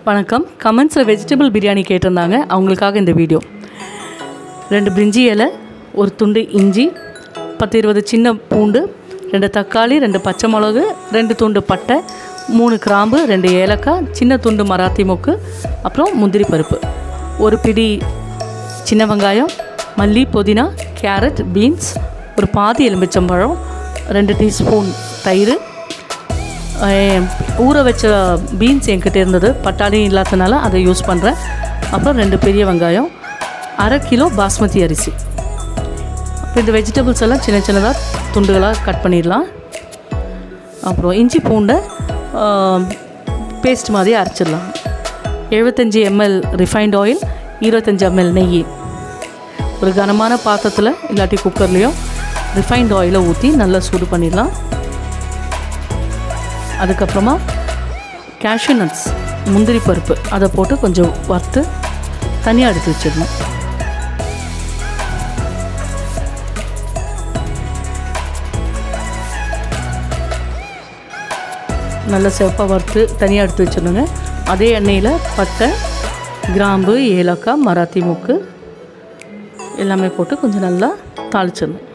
வணக்கம் கமெண்ட்ஸில் வெஜிடபிள் பிரியாணி கேட்டிருந்தாங்க அவங்களுக்காக இந்த வீடியோ ரெண்டு பிரிஞ்சி இலை ஒரு துண்டு இஞ்சி பத்து இருபது சின்ன பூண்டு ரெண்டு தக்காளி ரெண்டு பச்சை மிளகு ரெண்டு துண்டு பட்டை மூணு கிராம்பு ரெண்டு ஏலக்காய் சின்ன துண்டு மராத்தி மொக்கு அப்புறம் முந்திரி பருப்பு ஒரு பிடி சின்ன வெங்காயம் மல்லி புதினா கேரட் பீன்ஸ் ஒரு பாதி எலுமிச்சம்பழம் ரெண்டு டீஸ்பூன் தயிர் அஹ் ஊற வச்ச பீன்ஸ் என்கிட்ட இருந்தது பட்டாணி இல்லாதனால அதை யூஸ் பண்ணுறேன் அப்புறம் ரெண்டு பெரிய வெங்காயம் அரை கிலோ பாஸ்மதி அரிசி இப்போ இந்த வெஜிடபிள்ஸ் எல்லாம் சின்ன சின்னதாக துண்டுகளாக கட் பண்ணிடலாம் அப்புறம் இஞ்சி பூண்டை பேஸ்ட் மாதிரி அரைச்சிடலாம் எழுபத்தஞ்சி எம்எல் ரிஃபைண்ட் ஆயில் இருபத்தஞ்சி எம்எல் நெய் ஒரு கனமான பாத்திரத்தில் இல்லாட்டி குக்கர்லேயோ ரிஃபைண்ட் ஆயிலை ஊற்றி நல்லா சூடு பண்ணிடலாம் அதுக்கப்புறமா கேஷ்யூ நட்ஸ் முந்திரி பருப்பு அதை போட்டு கொஞ்சம் வறுத்து தனியாக எடுத்து வச்சிடணும் நல்லா சிவப்பாக வறுத்து தனியாக எடுத்து வச்சிடணுங்க அதே எண்ணெயில் பட்டை கிராம்பு ஏலக்காய் மராத்தி மூக்கு எல்லாமே போட்டு கொஞ்சம் நல்லா தாளிச்சிடணும்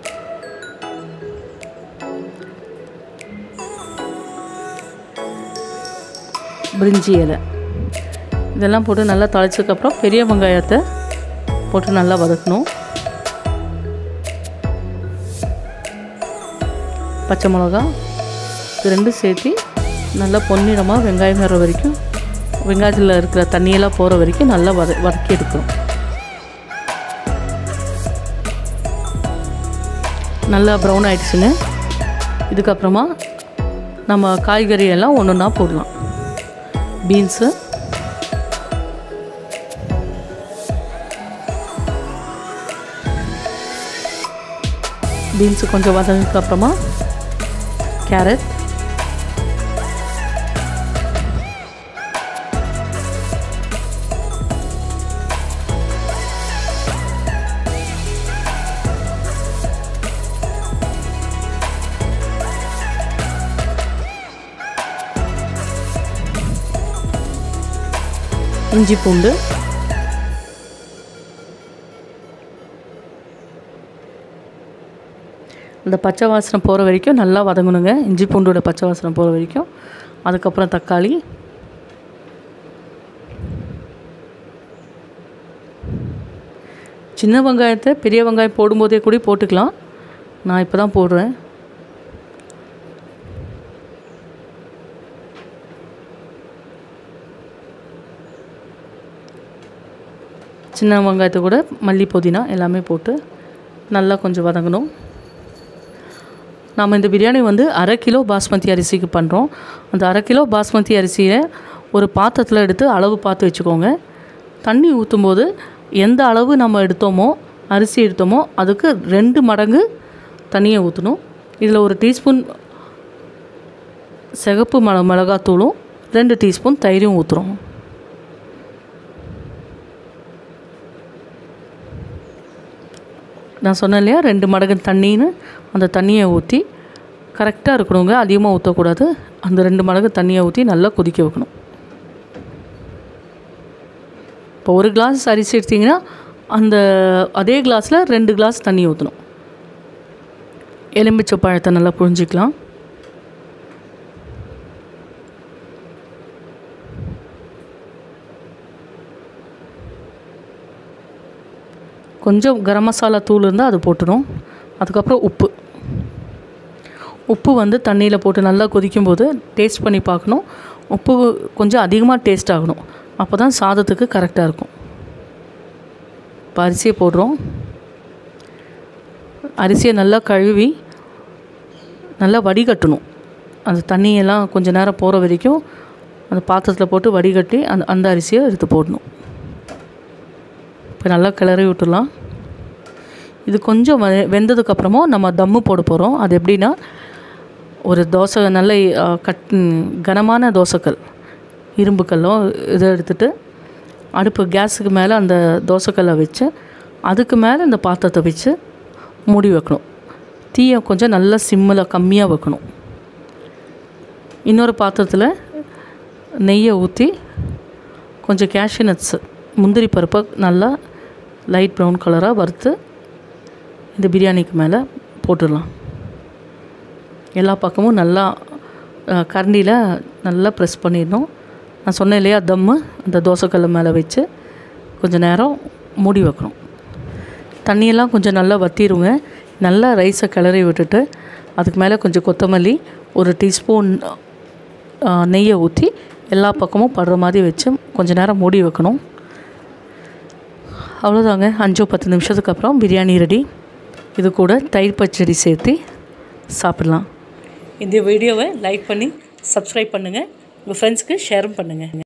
பிரிஞ்சி இலை இதெல்லாம் போட்டு நல்லா தாளிச்சதுக்கப்புறம் பெரிய வெங்காயத்தை போட்டு நல்லா வதக்கணும் பச்சை மிளகா இது ரெண்டும் சேர்த்து நல்லா பொன்னிறமாக வெங்காயம் வர வரைக்கும் வெங்காயத்தில் இருக்கிற தண்ணியெல்லாம் போகிற வரைக்கும் நல்லா வத வதக்கி எடுக்கணும் நல்லா ப்ரௌன் ஆயிடுச்சுங்க இதுக்கப்புறமா நம்ம காய்கறி எல்லாம் ஒன்று ஒன்றா போடலாம் பீன்ஸு பீன்ஸு கொஞ்சம் வதங்கினதுக்கு அப்புறமா கேரட் இஞ்சி பூண்டு அந்த பச்சை வாசனை போகிற வரைக்கும் நல்லா வதங்கணுங்க இஞ்சி பூண்டோட பச்சை வாசனை போகிற வரைக்கும் அதுக்கப்புறம் தக்காளி சின்ன வெங்காயத்தை பெரிய வெங்காயம் போடும்போதே கூட போட்டுக்கலாம் நான் இப்போ தான் போடுறேன் சின்ன வெங்காயத்தை கூட மல்லி புதினா எல்லாமே போட்டு நல்லா கொஞ்சம் வதங்கணும் நாம் இந்த பிரியாணி வந்து அரை கிலோ பாஸ்மதி அரிசிக்கு பண்ணுறோம் அந்த அரை கிலோ பாஸ்மதி அரிசியை ஒரு பாத்திரத்தில் எடுத்து அளவு பார்த்து வச்சுக்கோங்க தண்ணி ஊற்றும்போது எந்த அளவு நம்ம எடுத்தோமோ அரிசி எடுத்தோமோ அதுக்கு ரெண்டு மடங்கு தண்ணியை ஊற்றணும் இதில் ஒரு டீஸ்பூன் சிகப்பு மிள மிளகாத்தூளும் ரெண்டு டீஸ்பூன் தயிரும் ஊற்றுறோம் நான் சொன்னேன் இல்லையா ரெண்டு மடங்கு தண்ணின்னு அந்த தண்ணியை ஊற்றி கரெக்டாக இருக்கணுங்க அதிகமாக ஊற்றக்கூடாது அந்த ரெண்டு மடங்கு தண்ணியை ஊற்றி நல்லா கொதிக்க வைக்கணும் இப்போ ஒரு கிளாஸ் அரிசி எடுத்திங்கன்னா அந்த அதே கிளாஸில் ரெண்டு கிளாஸ் தண்ணி ஊற்றணும் எலும்பிச்சை பழத்தை நல்லா புழிஞ்சிக்கலாம் கொஞ்சம் கரம் மசாலா தூள் இருந்தால் அது போட்டுடும் அதுக்கப்புறம் உப்பு உப்பு வந்து தண்ணியில் போட்டு நல்லா கொதிக்கும்போது டேஸ்ட் பண்ணி பார்க்கணும் உப்பு கொஞ்சம் அதிகமாக டேஸ்ட் ஆகணும் அப்போ தான் சாதத்துக்கு கரெக்டாக இருக்கும் இப்போ அரிசியை போடுறோம் அரிசியை நல்லா கழுவி நல்லா வடிகட்டணும் அந்த தண்ணியெல்லாம் கொஞ்சம் நேரம் போகிற வரைக்கும் அந்த பாத்திரத்தில் போட்டு வடிகட்டி அந்த அந்த அரிசியை எடுத்து போடணும் இப்போ நல்லா கிளறி விட்டுடலாம் இது கொஞ்சம் வெ வெந்ததுக்கப்புறமா நம்ம தம்மு போட போகிறோம் அது எப்படின்னா ஒரு தோசை நல்ல அஹ், கட் ம், கனமான தோசைக்கல் இரும்புக்கல்லோ இதை எடுத்துட்டு அடுப்பு கேஸுக்கு மேலே அந்த தோசைக்கல்லை வச்சு அதுக்கு மேலே இந்த பாத்திரத்தை வச்சு மூடி வைக்கணும் தீயை கொஞ்சம் நல்லா சிம்மில் கம்மியாக வைக்கணும் இன்னொரு பாத்திரத்தில் நெய்யை ஊற்றி கொஞ்சம் கேஷ்யூ நட்ஸு முந்திரி பருப்பை நல்லா லைட் ப்ரௌன் கலராக வறுத்து இந்த பிரியாணிக்கு மேலே போட்டுடலாம் எல்லா பக்கமும் நல்லா அஹ், கரண்டியில் நல்லா ப்ரெஸ் பண்ணிடணும் நான் சொன்னேன் இல்லையா தம்மு அந்த தோசைக்கல் மேலே வச்சு கொஞ்சம் நேரம் மூடி வைக்கணும் தண்ணியெல்லாம் கொஞ்சம் நல்லா வற்றிடுங்க நல்லா ரைஸை கிளறி விட்டுட்டு அதுக்கு மேலே கொஞ்சம் கொத்தமல்லி ஒரு டீஸ்பூன் நெய்யை ஊற்றி எல்லா பக்கமும் படுற மாதிரி வச்சு கொஞ்ச நேரம் மூடி வைக்கணும் அவ்வளோதாங்க அஞ்சோ பத்து நிமிஷத்துக்கு அப்புறம் பிரியாணி ரெடி இது கூட தயிர் பச்சடி சேர்த்து சாப்பிடலாம் இந்த வீடியோவை லைக் பண்ணி சப்ஸ்கிரைப் பண்ணுங்கள் உங்கள் ஃப்ரெண்ட்ஸ்க்கு ஷேரும் பண்ணுங்கள்